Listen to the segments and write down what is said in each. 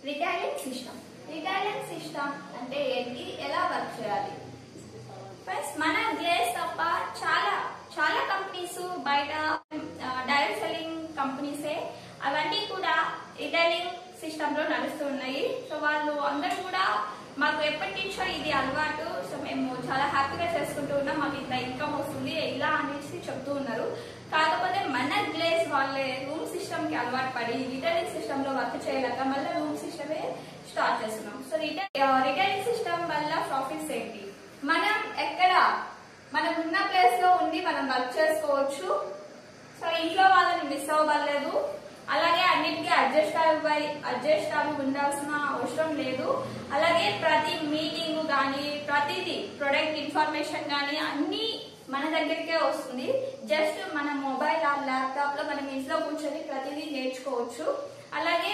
retailing system retailing system అంటే ఏంటి ఎలా వర్క్ చేయాలి ఫ్రెండ్స్ మన గ్లేస్ తప్ప చాలా చాలా కంపెనీస్ బయట డైరెక్ట్ సెల్లింగ్ కంపెనీసే అవన్నీ కూడా రిటైలింగ్ సిస్టమ్ లో నడుస్తూ ఉన్నాయి సో వాళ్ళు అందరూ కూడా మాకు ఎప్పటి నుంచో ఇది అలవాటు సో మేము చాలా హ్యాపీగా చేసుకుంటూ ఉన్నాం మాకు ఇంత ఇన్కమ్ వస్తుంది ఇలా అనేసి చెప్తూ ఉన్నారు కాకపోతే మన గ్లేస్ వాళ్ళే రూమ్ సిస్టమ్ కి అలవాటు పడి రిటైలింగ్ సిస్టమ్ లో వర్క్ చేయలేక మళ్ళీ రూమ్ సిస్టమే స్టార్ట్ చేస్తున్నాం సో రిటైల్ రిటైలింగ్ సిస్టమ్ వల్ల ప్రాఫిట్స్ ఏంటి మనం ఎక్కడ మనం ఉన్న ప్లేస్ లో ఉండి మనం వర్క్ చేసుకోవచ్చు సో ఇంట్లో వాళ్ళని మిస్ అవ్వలేదు అలాగే అన్నిటికీ అడ్జస్ట్ అవ్వాలి అడ్జస్ట్ అవి ఉండాల్సిన అవసరం లేదు అలాగే ప్రతి మీటింగ్ కానీ ప్రతిదీ ప్రొడక్ట్ ఇన్ఫర్మేషన్ కానీ అన్ని మన దగ్గరికే వస్తుంది జస్ట్ మన మొబైల్ ఆ ల్యాప్టాప్ లో మనం ఇంట్లో కూర్చొని ప్రతిదీ నేర్చుకోవచ్చు అలాగే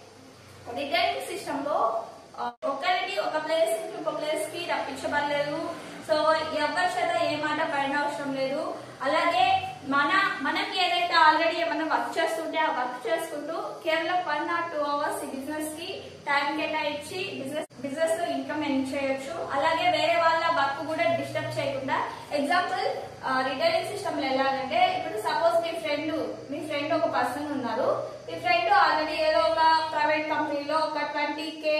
రిటైలింగ్ సిస్టమ్ లో ఆ, ఒకరికి ఒక ప్లేస్ నుంచి ఒక ప్లేస్ కి రప్పించబడలేదు సో ఎవరి చేత ఏ మాట పడిన అవసరం లేదు అలాగే మన మనకి ఏదైతే ఆల్రెడీ ఏమైనా వర్క్ చేస్తుంటే ఆ వర్క్ చేసుకుంటూ కేవలం వన్ ఆర్ టూ అవర్స్ ఈ బిజినెస్ కి టైం కేటాయించి బిజినెస్ బిజినెస్ లో ఇన్కమ్ ఎర్న్ చేయొచ్చు అలాగే వేరే వాళ్ళ వర్క్ కూడా డిస్టర్బ్ చేయకుండా ఎగ్జాంపుల్ రిటైలింగ్ సిస్టమ్ లో ఎలాగంటే ఇప్పుడు సపోజ్ మీ ఫ్రెండ్ మీ ఫ్రెండ్ ఒక పర్సన్ ఉన్నారు మీ ఫ్రెండ్ ఆల్రెడీ ఏదో ఒక ప్రైవేట్ కంపెనీలో ఒక twenty K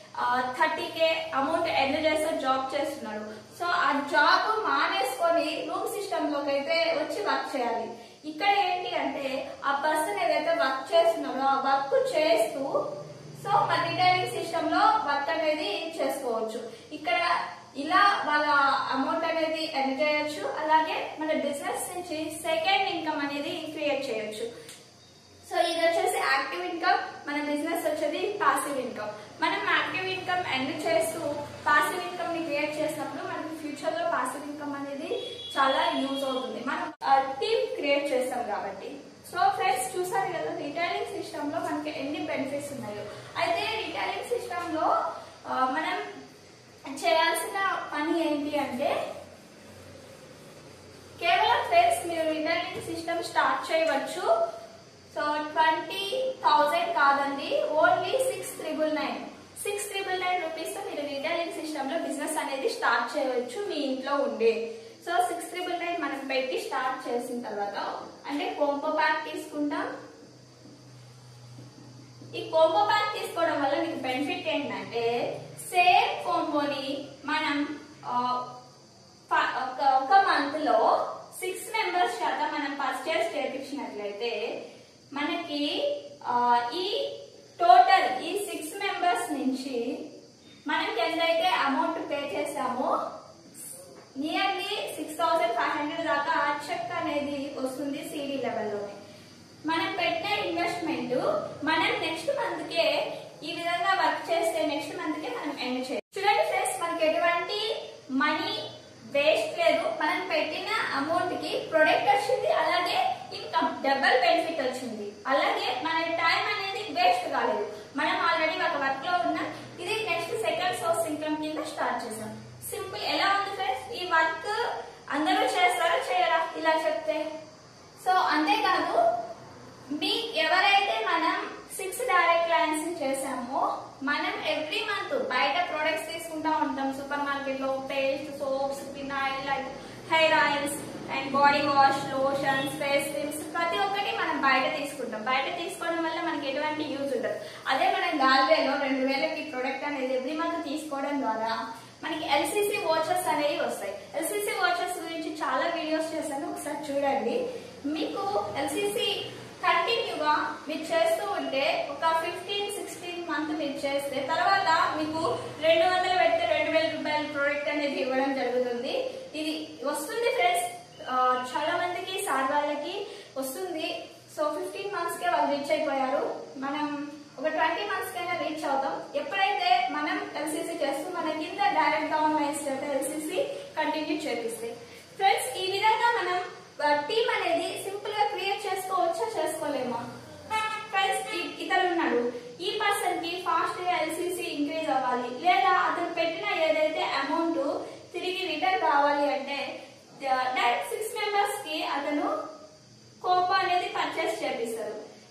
thirty K amount earn చేస్తూ జాబ్ చేస్తున్నాడు సో ఆ జాబ్ మానేసుకొని రూమ్ సిస్టమ్ లోకి అయితే వచ్చి వర్క్ చేయాలి ఇక్కడ ఏంటి అంటే ఆ పర్సన్ ఏదైతే వర్క్ చేస్తున్నాడో ఆ వర్క్ చేస్తూ సో మన రిటైలింగ్ సిస్టమ్ లో వర్క్ అనేది చేసుకోవచ్చు ఇక్కడ ఇలా వాళ్ళ అమౌంట్ అనేది ఎర్న్ చేయొచ్చు అలాగే మన బిజినెస్ నుంచి సెకండ్ ఇన్కమ్ అనేది క్రియేట్ చేయొచ్చు సో ఇది వచ్చేసి యాక్టివ్ ఇన్కమ్ మన బిజినెస్ వచ్చేది పాసివ్ ఇన్కమ్ మనం యాక్టివ్ ఇన్కమ్ ఎర్న్ చేస్తూ పాసివ్ ఇన్కమ్ ని క్రియేట్ చేసినప్పుడు మనకి ఫ్యూచర్ లో పాసివ్ ఇన్కమ్ అనేది చాలా యూజ్ అవుతుంది మనం టీమ్ క్రియేట్ చేస్తాం కాబట్టి సో ఫ్రెండ్స్ చూసారు కదా రిటైలింగ్ సిస్టమ్ లో మనకి ఎన్ని బెనిఫిట్స్ ఉన్నాయో అయితే రిటైలింగ్ సిస్టమ్ లో ఆ, మనం చేయాల్సిన పని ఏంటి అంటే కేవలం ఫ్రెండ్స్ మీరు రిటైలింగ్ సిస్టమ్ స్టార్ట్ చేయవచ్చు సో ట్వంటీ థౌజండ్ కాదండి only six triple nine six triple nine rupees తో మీరు రిటైలింగ్ సిస్టమ్ లో బిజినెస్ అనేది స్టార్ట్ చేయవచ్చు మీ ఇంట్లో ఉండే సో సిక్స్ త్రిబుల్ నైన్ మనం పెట్టి స్టార్ట్ చేసిన తర్వాత అంటే కోంపో ప్యాక్ తీసుకుంటాం ఈ కోంబో ప్యాక్ తీసుకోవడం వల్ల మీకు బెనిఫిట్ ఏంటంటే సేమ్ కోంబోని మనం ఆ, ఫ- ఒక- ఒక మంత్ లో సిక్స్ మెంబర్స్ చేత మనం పర్చేస్ చేయించినట్లయితే మనకి ఆ, ఈ టోటల్ ఈ సిక్స్ మెంబర్స్ నుంచి మనకి ఎంతైతే అమౌంట్ పే చేసామో nearly six thousand five hundred దాకా చెక్ అనేది వస్తుంది సిడి లెవెల్లోనే మనం పెట్టిన ఇన్వెస్ట్మెంట్ మనం నెక్స్ట్ మంత్ కే ఈ విధంగా వర్క్ చేస్తే నెక్స్ట్ మంత్ కే మనం ఎండ్ చేయాలి చూడండి ఫ్రెండ్స్ మనకి ఎటువంటి మనీ వేస్ట్ లేదు మనం పెట్టిన అమౌంట్ కి ప్రొడక్ట్ వచ్చింది అలాగే ఇన్కమ్ డబల్ బెనిఫిట్ వచ్చింది అలాగే మన టైం అనేది వేస్ట్ కాలేదు మనం ఆల్రెడీ ఒక వర్క్ లో ఉన్నాం ఇది నెక్స్ట్ సెకండ్ సోర్స్ ఇన్కమ్ కింద స్టార్ట్ చేసాం సింపుల్ ఎలా ఉంది ఫ్రెండ్స్ ఈ వర్క్ అందరూ చేస్తారా చేయరా ఇలా చెప్తే సో అంతేకాదు మీ ఎవరైతే మనం సిక్స్ డైరెక్ట్ క్లయింట్స్ చేసామో మనం ఎవ్రీ మంత్ బయట ప్రొడక్ట్స్ తీసుకుంటా ఉంటాం సూపర్ మార్కెట్ లో paste soaps phenyl and hair oils and body wash lotions face creams ప్రతి ఒక్కటి మనం బయట తీసుకుంటాం బయట తీసుకోవడం వల్ల మనకి ఎటువంటి యూజ్ ఉండదు అదే మనం గాల్వేలో రెండు వేలకి ప్రొడక్ట్ అనేది ఎవ్రీ మంత్ తీసుకోవడం ద్వారా మనకి ఎల్సిసి వాచెస్ అనేవి వస్తాయి ఎల్సిసి వాచెస్ గురించి చాలా వీడియోస్ చేశాను ఒకసారి చూడండి మీకు ఎల్సిసి కంటిన్యూగా మీరు చేస్తూ ఉంటే ఒక ఫిఫ్టీన్ సిక్స్టీన్ మంత్ మీరు చేస్తే తర్వాత మీకు రెండు వందలు పెడితే రెండు వేల రూపాయల ప్రోడక్ట్ అనేది ఇవ్వడం జరుగుతుంది ఇది వస్తుంది ఫ్రెండ్స్ చాలా మందికి సార్ వాళ్ళకి వస్తుంది సో ఫిఫ్టీన్ మంత్స్ కే వాళ్ళు రీచ్ అయిపోయారు మనం ఒక ట్వంటీ మంత్స్ కైనా రీచ్ అవుతాం ఎప్పుడైతే మనం ఎల్సీసీ చేస్తూ మన కింద డైరెక్ట్ డౌన్ లైన్స్ చేత ఎల్సీసీ కంటిన్యూ చేపిస్తాయి ఫ్రెండ్స్ ఈ విధంగా మనం టీమ్ అనేది సింపుల్ గా క్రియేట్ చేసుకోవచ్చా చేసుకోలేమా ఫ్రెండ్స్ ఇతను ఉన్నాడు ఈ పర్సన్ కి ఫాస్ట్ గా ఎల్సీసీ ఇంక్రీజ్ అవ్వాలి లేదా అతను పెట్టిన ఏదైతే అమౌంట్ తిరిగి రిటర్న్ కావాలి అంటే డైరెక్ట్ సిక్స్ మెంబర్స్ కి అతను కోపా అనేది పర్చేస్ చేపిస్తారు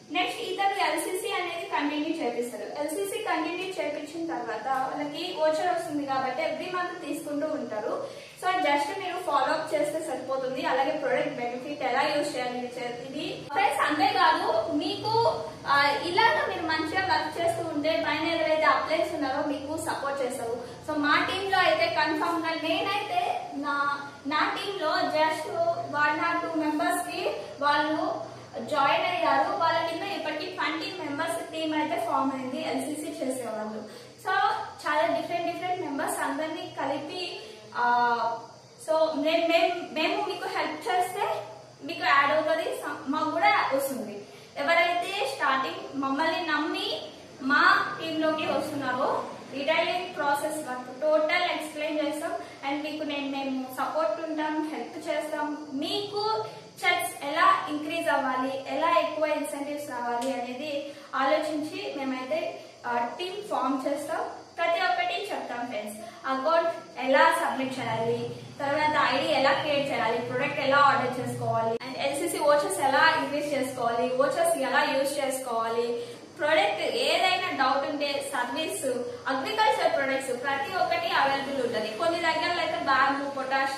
నెక్స్ట్ ఇతను ఎల్సిసి అనేది కంటిన్యూ చేపిస్తారు ఎల్సిసి కంటిన్యూ చేపించిన తర్వాత వాళ్ళకి ఓచర్ వస్తుంది కాబట్టి ఎవ్రీ మంత్ తీసుకుంటూ ఉంటారు సో జస్ట్ మీరు ఫాలో అప్ చేస్తే సరిపోతుంది అలాగే ప్రొడక్ట్ బెనిఫిట్ ఎలా యూజ్ చేయాలి ఇది చే- ఇది ఫ్రెండ్స్ అంతేకాదు మీకు ఆ, ఇలాగ మీరు మంచిగా వర్క్ చేస్తూ ఉంటే పైన ఎవరైతే అప్లైస్ ఉన్నారో మీకు సపోర్ట్ చేస్తారు సో మా టీమ్ లో అయితే కన్ఫర్మ్ గా నేనైతే నా నా టీమ్ లో just one or two members కి వాళ్ళు జాయిన్ అయ్యారు వాళ్ళ కింద ఇప్పటికి ట్వంటీ మెంబర్స్ టీమ్ అయితే ఫామ్ అయింది ఎల్సిసి చేసేవాళ్ళు సో చాలా డిఫరెంట్ డిఫరెంట్ మెంబర్స్ అందరినీ కలిపి ఆ, సో నేను మేము మేము మీకు హెల్ప్ చేస్తే మీకు యాడ్ అవుతుంది స- మాకు కూడా వస్తుంది ఎవరైతే స్టార్టింగ్ మమ్మల్ని నమ్మి మా టీంలోకి వస్తున్నారో retailing process work total explain చేస్తాం అండ్ మీకు నేను మేము సపోర్ట్ ఉంటాం హెల్ప్ చేస్తాం మీకు చెక్స్ ఎలా ఇంక్రీజ్ అవ్వాలి ఎలా ఎక్కువ ఇన్సెంటివ్స్ రావాలి అనేది ఆలోచించి మేమైతే టీమ్ ఫామ్ చేస్తాం ప్రతి ఒక్కటి చెప్తాం ఫ్రెండ్స్ అకౌంట్ ఎలా సబ్మిట్ చేయాలి తర్వాత ఐడి ఎలా క్రియేట్ చేయాలి ప్రొడక్ట్ ఎలా ఆర్డర్ చేసుకోవాలి అండ్ ఎల్సిసి ఓచర్స్ ఎలా ఇంక్రీజ్ చేసుకోవాలి ఓచర్స్ ఎలా యూజ్ చేసుకోవాలి ప్రొడక్ట్ ఏదైనా డౌట్ ఉంటే సర్వీస్ అగ్రికల్చర్ ప్రొడక్ట్స్ ప్రతి ఒక్కటి అవైలబుల్ ఉంటుంది కొన్ని దగ్గరలో అయితే బ్యాంబు పొటాష్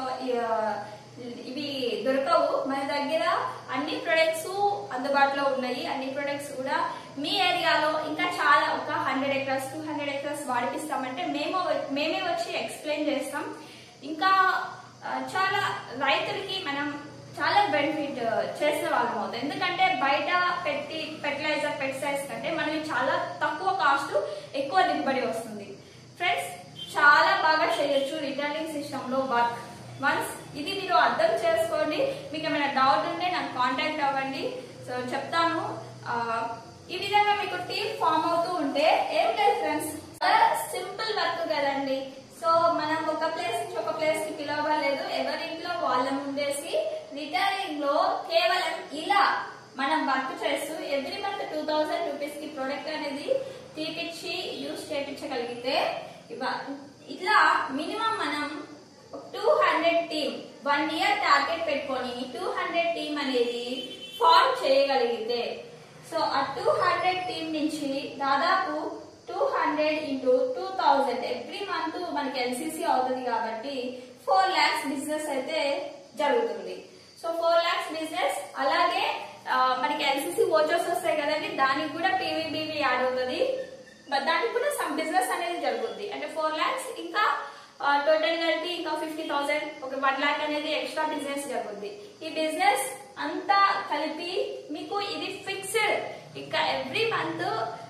ఇవి దొరకవు మన దగ్గర అన్ని ప్రొడక్ట్స్ అందుబాటులో ఉన్నాయి అన్ని ప్రొడక్ట్స్ కూడా మీ ఏరియాలో ఇంకా చాలా ఒక hundred acres two hundred acres వాడిపిస్తామంటే మేము మేమే వచ్చి ఎక్స్ప్లెయిన్ చేస్తాం ఇంకా ఆ, చాలా రైతులకి మనం చాలా బెనిఫిట్ చేసే వాళ్ళం అవుతాం ఎందుకంటే బయట పెట్టి ఫెర్టిలైజర్ పెస్టిసైడ్స్ కంటే మనకి చాలా తక్కువ కాస్ట్ ఎక్కువ దిగుబడి వస్తుంది ఫ్రెండ్స్ చాలా బాగా చేయొచ్చు రిటర్నింగ్ సిస్టమ్ లో వర్క్ వన్స్ ఇది మీరు అర్థం చేసుకోండి మీకు ఏమైనా డౌట్ ఉంటే నాకు కాంటాక్ట్ అవ్వండి సో చెప్తాను ఆ, ఈ విధంగా మీకు టీమ్ ఫామ్ అవుతూ ఉంటే ఏం లేదు ఫ్రెండ్స్ సింపుల్ వర్క్ కదండి సో మనం ఒక ప్లేస్ నుంచి ఒక ప్లేస్ కి పిలవలేదు ఎవరింట్లో వాళ్ళ ముందేసి రిటైలింగ్ లో కేవలం ఇలా మనం వర్క్ చేస్తూ every month two thousand rupees కి ప్రొడక్ట్ అనేది తీపిచ్చి యూస్ చేయించగలిగితే ఇవ- ఇట్లా మినిమం మనం two hundred team one year target పెట్టుకొని టూ హండ్రెడ్ టీమ్ అనేది ఫార్మ్ చేయగలిగితే సో ఆ టూ హండ్రెడ్ టీమ్ నుంచి దాదాపు two hundred into two thousand every month మనకి ఎల్సిసి అవుతుంది కాబట్టి ఫోర్ ల్యాక్స్ బిజినెస్ అయితే జరుగుతుంది సో ఫోర్ ల్యాక్స్ బిజినెస్ అలాగే ఆ, మనకి ఎల్సిసి ఓచర్స్ వస్తాయి కదండి దానికి కూడా పీవీబీవీ యాడ్ అవుతుంది బట్ దానికి కూడా సమ్ బిజినెస్ అనేది జరుగుతుంది అంటే ఫోర్ ల్యాక్స్ ఇంకా టోటల్ కలిపి ఇంకా ఫిఫ్టీ థౌసండ్ ఒక వన్ ల్యాక్ అనేది ఎక్స్ట్రా బిజినెస్ జరుగుతుంది ఈ బిజినెస్ అంతా కలిపి మీకు ఇది ఫిక్స్డ్ ఇంకా ఎవ్రీ మంత్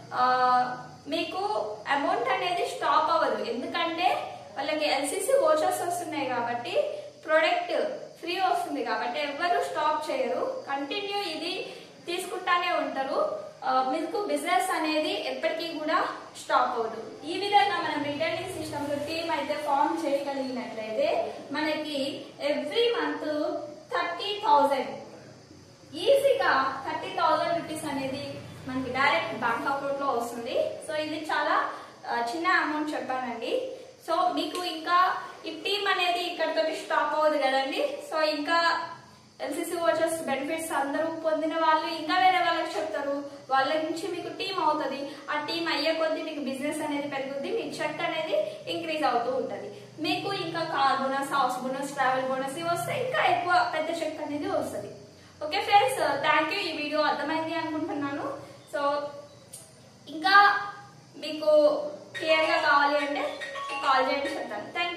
మీకు అమౌంట్ అనేది స్టాప్ అవ్వదు ఎందుకంటే వాళ్ళకి ఎల్సిసి ఓచర్స్ వస్తున్నాయి కాబట్టి ప్రొడక్ట్ ఫ్రీ వస్తుంది కాబట్టి ఎవ్వరు స్టాప్ చేయరు కంటిన్యూ ఇది తీసుకుంటానే ఉంటారు ఆ, మీకు బిజినెస్ అనేది ఎప్పటికీ కూడా స్టాప్ అవ్వదు ఈ విధంగా మనం రిటర్నింగ్ సిస్టమ్ లో టీమ్ అయితే ఫామ్ చేయగలిగినట్లయితే మనకి ఎవ్రీ మంత్ థర్టీ థౌజండ్ ఈజీగా థర్టీ థౌజండ్ రూపీస్ అనేది మనకి డైరెక్ట్ బ్యాంక్ అకౌంట్ లో వస్తుంది సో ఇది చాలా ఆ, చిన్న అమౌంట్ చెప్పానండి సో మీకు ఇంకా ఈ టీమ్ అనేది ఇక్కడతో స్టాప్ అవ్వదు కదండి సో ఇంకా ఎల్సిసి వాచర్స్ బెనిఫిట్స్ అందరూ పొందిన వాళ్ళు ఇంకా వేరే వాళ్ళకి చెప్తారు వాళ్ళ నుంచి మీకు టీం అవుతుంది ఆ టీం అయ్యే కొద్దీ మీకు బిజినెస్ అనేది పెరుగుద్ది మీ చెక్ అనేది ఇంక్రీజ్ అవుతూ ఉంటది మీకు ఇంకా car bonus house bonus travel bonus ఇవి వస్తే ఇంకా ఎక్కువ పెద్ద చెక్ అనేది వస్తుంది ఓకే ఫ్రెండ్స్ థ్యాంక్ యూ ఈ వీడియో అర్థమైంది అనుకుంటున్నాను సో ఇంకా మీకు క్లియర్ గా కావాలి అంటే కాల్ చేయండి చెప్తాను థ్యాంక్